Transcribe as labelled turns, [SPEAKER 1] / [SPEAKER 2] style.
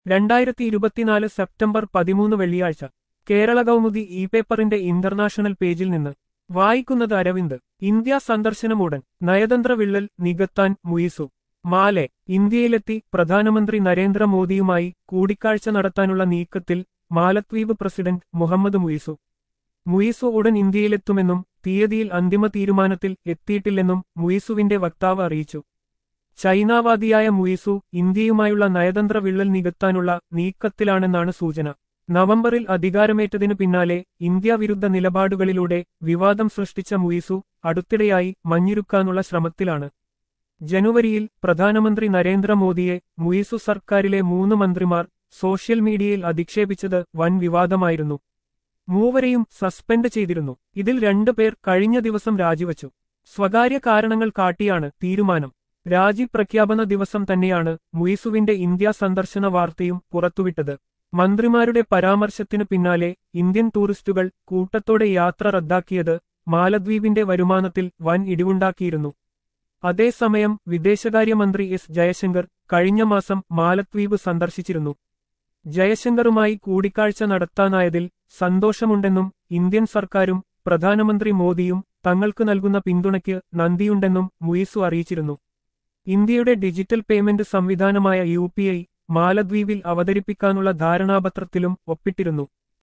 [SPEAKER 1] രണ്ടായിരത്തി ഇരുപത്തിനാല് സെപ്റ്റംബർ പതിമൂന്ന് വെള്ളിയാഴ്ച കേരള കൗമുദി ഇ പേപ്പറിന്റെ ഇന്റർനാഷണൽ പേജിൽ നിന്ന് വായിക്കുന്നത് അരവിന്ദ് ഇന്ത്യ സന്ദർശനമുടൻ നയതന്ത്ര വിള്ളൽ നികത്താൻ മുയിസു മാലെ ഇന്ത്യയിലെത്തി പ്രധാനമന്ത്രി നരേന്ദ്രമോദിയുമായി കൂടിക്കാഴ്ച നടത്താനുള്ള നീക്കത്തിൽ മാലദ്വീപ് പ്രസിഡന്റ് മുഹമ്മദ് മുയിസു മുയിസു ഉടൻ ഇന്ത്യയിലെത്തുമെന്നും തീയതിയിൽ അന്തിമ തീരുമാനത്തിൽ എത്തിയിട്ടില്ലെന്നും മുയിസുവിന്റെ വക്താവ് അറിയിച്ചു ചൈനാവാദിയായ മുയിസു ഇന്ത്യയുമായുള്ള നയതന്ത്ര വിള്ളൽ നികത്താനുള്ള നീക്കത്തിലാണെന്നാണ് സൂചന നവംബറിൽ അധികാരമേറ്റതിനു പിന്നാലെ ഇന്ത്യ വിരുദ്ധ നിലപാടുകളിലൂടെ വിവാദം സൃഷ്ടിച്ച മുയിസു അടുത്തിടെയായി മഞ്ഞിരുക്കാനുള്ള ശ്രമത്തിലാണ് ജനുവരിയിൽ പ്രധാനമന്ത്രി നരേന്ദ്രമോദിയെ മുയിസു സർക്കാരിലെ മൂന്ന് മന്ത്രിമാർ സോഷ്യൽ മീഡിയയിൽ അധിക്ഷേപിച്ചത് വൻ വിവാദമായിരുന്നു മൂവരെയും സസ്പെൻഡ് ചെയ്തിരുന്നു ഇതിൽ രണ്ടുപേർ കഴിഞ്ഞ ദിവസം രാജിവച്ചു സ്വകാര്യ കാരണങ്ങൾ കാട്ടിയാണ് തീരുമാനം രാജിപ്രഖ്യാപന ദിവസം തന്നെയാണ് മുയിസുവിന്റെ ഇന്ത്യ സന്ദർശന വാർത്തയും പുറത്തുവിട്ടത് മന്ത്രിമാരുടെ പരാമർശത്തിനു പിന്നാലെ ഇന്ത്യൻ ടൂറിസ്റ്റുകൾ കൂട്ടത്തോടെ യാത്ര റദ്ദാക്കിയത് മാലദ്വീപിന്റെ വരുമാനത്തിൽ വൻ ഇടിവുണ്ടാക്കിയിരുന്നു അതേസമയം വിദേശകാര്യമന്ത്രി എസ് ജയശങ്കർ കഴിഞ്ഞ മാസം മാലദ്വീപ് സന്ദർശിച്ചിരുന്നു ജയശങ്കറുമായി കൂടിക്കാഴ്ച നടത്താനായതിൽ സന്തോഷമുണ്ടെന്നും ഇന്ത്യൻ സർക്കാരും പ്രധാനമന്ത്രി മോദിയും തങ്ങൾക്ക് നൽകുന്ന പിന്തുണയ്ക്ക് നന്ദിയുണ്ടെന്നും മുയിസു അറിയിച്ചിരുന്നു ഇന്ത്യയുടെ ഡിജിറ്റൽ പേയ്മെന്റ് സംവിധാനമായ യു മാലദ്വീപിൽ അവതരിപ്പിക്കാനുള്ള ധാരണാപത്രത്തിലും ഒപ്പിട്ടിരുന്നു